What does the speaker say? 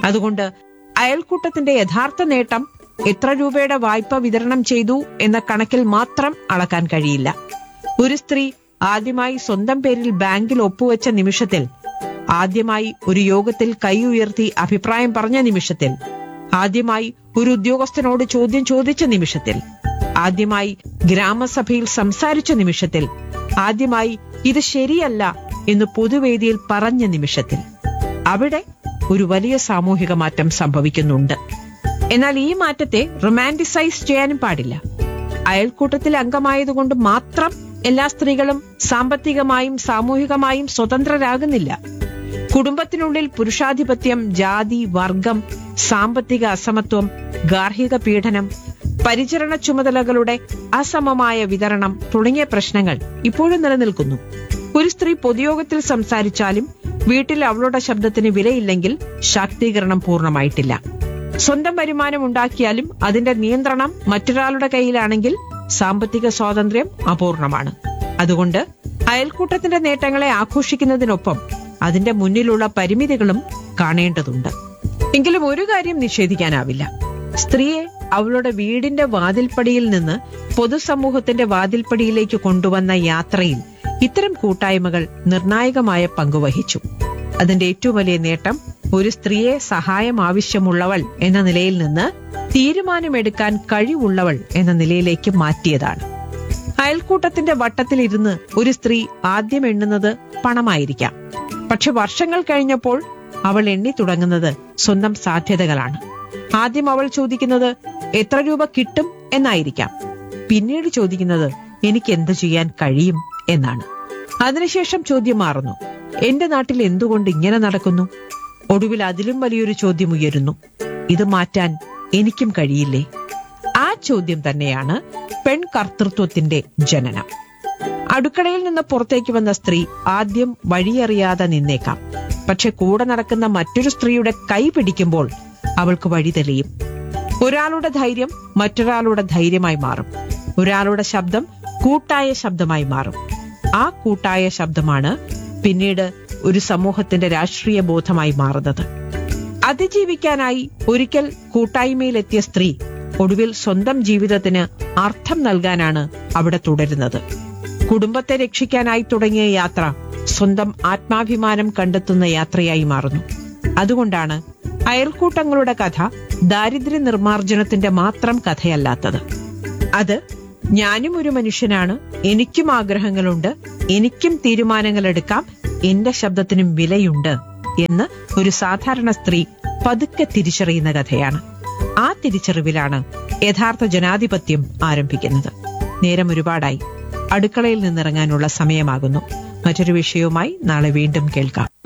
അതുകൊണ്ട് അയൽക്കൂട്ടത്തിന്റെ യഥാർത്ഥ നേട്ടം എത്ര രൂപയുടെ വായ്പ വിതരണം ചെയ്തു എന്ന കണക്കിൽ മാത്രം അളക്കാൻ കഴിയില്ല ഒരു സ്ത്രീ ആദ്യമായി സ്വന്തം പേരിൽ ബാങ്കിൽ ഒപ്പുവെച്ച നിമിഷത്തിൽ ആദ്യമായി ഒരു യോഗത്തിൽ കൈ ഉയർത്തി അഭിപ്രായം പറഞ്ഞ നിമിഷത്തിൽ ആദ്യമായി ഒരു ഉദ്യോഗസ്ഥനോട് ചോദ്യം ചോദിച്ച നിമിഷത്തിൽ ആദ്യമായി ഗ്രാമസഭയിൽ സംസാരിച്ച നിമിഷത്തിൽ ആദ്യമായി ഇത് ശരിയല്ല എന്ന് പൊതുവേദിയിൽ പറഞ്ഞ നിമിഷത്തിൽ അവിടെ ഒരു വലിയ സാമൂഹിക മാറ്റം സംഭവിക്കുന്നുണ്ട് എന്നാൽ ഈ മാറ്റത്തെ റൊമാൻറ്റിസൈസ് ചെയ്യാനും പാടില്ല അയൽക്കൂട്ടത്തിൽ അംഗമായതുകൊണ്ട് മാത്രം എല്ലാ സ്ത്രീകളും സാമ്പത്തികമായും സാമൂഹികമായും സ്വതന്ത്രരാകുന്നില്ല കുടുംബത്തിനുള്ളിൽ പുരുഷാധിപത്യം ജാതി വർഗം സാമ്പത്തിക അസമത്വം ഗാർഹിക പീഡനം പരിചരണ ചുമതലകളുടെ അസമമായ വിതരണം തുടങ്ങിയ പ്രശ്നങ്ങൾ ഇപ്പോഴും നിലനിൽക്കുന്നു ഒരു സ്ത്രീ പൊതുയോഗത്തിൽ സംസാരിച്ചാലും വീട്ടിൽ അവളുടെ ശബ്ദത്തിന് വിലയില്ലെങ്കിൽ ശാക്തീകരണം പൂർണ്ണമായിട്ടില്ല സ്വന്തം വരുമാനം ഉണ്ടാക്കിയാലും അതിന്റെ നിയന്ത്രണം മറ്റൊരാളുടെ കയ്യിലാണെങ്കിൽ സാമ്പത്തിക സ്വാതന്ത്ര്യം അപൂർണമാണ് അതുകൊണ്ട് അയൽക്കൂട്ടത്തിന്റെ നേട്ടങ്ങളെ ആഘോഷിക്കുന്നതിനൊപ്പം അതിന്റെ മുന്നിലുള്ള പരിമിതികളും കാണേണ്ടതുണ്ട് എങ്കിലും ഒരു കാര്യം നിഷേധിക്കാനാവില്ല സ്ത്രീയെ അവളുടെ വീടിന്റെ വാതിൽപ്പടിയിൽ നിന്ന് പൊതുസമൂഹത്തിന്റെ വാതിൽപ്പടിയിലേക്ക് കൊണ്ടുവന്ന യാത്രയിൽ ഇത്തരം കൂട്ടായ്മകൾ നിർണായകമായ പങ്കുവഹിച്ചു അതിന്റെ ഏറ്റവും വലിയ നേട്ടം ഒരു സ്ത്രീയെ സഹായം ആവശ്യമുള്ളവൾ എന്ന നിലയിൽ നിന്ന് തീരുമാനമെടുക്കാൻ കഴിവുള്ളവൾ എന്ന നിലയിലേക്ക് മാറ്റിയതാണ് അയൽക്കൂട്ടത്തിന്റെ വട്ടത്തിലിരുന്ന് ഒരു സ്ത്രീ ആദ്യം എണ്ണുന്നത് പണമായിരിക്കാം പക്ഷെ വർഷങ്ങൾ കഴിഞ്ഞപ്പോൾ അവൾ എണ്ണി തുടങ്ങുന്നത് സ്വന്തം സാധ്യതകളാണ് ആദ്യം അവൾ ചോദിക്കുന്നത് എത്ര രൂപ കിട്ടും എന്നായിരിക്കാം പിന്നീട് ചോദിക്കുന്നത് എനിക്ക് എന്ത് ചെയ്യാൻ കഴിയും എന്നാണ് അതിനുശേഷം ചോദ്യം മാറുന്നു എന്റെ നാട്ടിൽ എന്തുകൊണ്ട് ഇങ്ങനെ നടക്കുന്നു ഒടുവിൽ അതിലും വലിയൊരു ചോദ്യം ഉയരുന്നു ഇത് മാറ്റാൻ എനിക്കും കഴിയില്ലേ ആ ചോദ്യം തന്നെയാണ് പെൺകർത്തൃത്വത്തിന്റെ ജനനം അടുക്കളയിൽ നിന്ന് പുറത്തേക്ക് വന്ന സ്ത്രീ ആദ്യം വഴിയറിയാതെ നിന്നേക്കാം പക്ഷെ കൂടെ നടക്കുന്ന മറ്റൊരു സ്ത്രീയുടെ കൈ പിടിക്കുമ്പോൾ അവൾക്ക് വഴി തെളിയും ഒരാളുടെ ധൈര്യം മറ്റൊരാളുടെ ധൈര്യമായി മാറും ഒരാളുടെ ശബ്ദം കൂട്ടായ ശബ്ദമായി മാറും ആ കൂട്ടായ ശബ്ദമാണ് പിന്നീട് ഒരു സമൂഹത്തിന്റെ രാഷ്ട്രീയ ബോധമായി മാറുന്നത് അതിജീവിക്കാനായി ഒരിക്കൽ കൂട്ടായ്മയിലെത്തിയ സ്ത്രീ ഒടുവിൽ സ്വന്തം ജീവിതത്തിന് അർത്ഥം നൽകാനാണ് അവിടെ തുടരുന്നത് കുടുംബത്തെ രക്ഷിക്കാനായി തുടങ്ങിയ യാത്ര സ്വന്തം ആത്മാഭിമാനം കണ്ടെത്തുന്ന യാത്രയായി മാറുന്നു അതുകൊണ്ടാണ് അയൽക്കൂട്ടങ്ങളുടെ കഥ ദാരിദ്ര്യ നിർമ്മാർജ്ജനത്തിന്റെ മാത്രം കഥയല്ലാത്തത് അത് ഞാനും ഒരു മനുഷ്യനാണ് എനിക്കും ആഗ്രഹങ്ങളുണ്ട് എനിക്കും തീരുമാനങ്ങൾ എടുക്കാം എന്റെ ശബ്ദത്തിനും വിലയുണ്ട് എന്ന് ഒരു സാധാരണ സ്ത്രീ പതുക്കെ തിരിച്ചറിയുന്ന കഥയാണ് ആ തിരിച്ചറിവിലാണ് യഥാർത്ഥ ജനാധിപത്യം ആരംഭിക്കുന്നത് നേരം ഒരുപാടായി അടുക്കളയിൽ നിന്നിറങ്ങാനുള്ള സമയമാകുന്നു മറ്റൊരു വിഷയവുമായി നാളെ വീണ്ടും കേൾക്കാം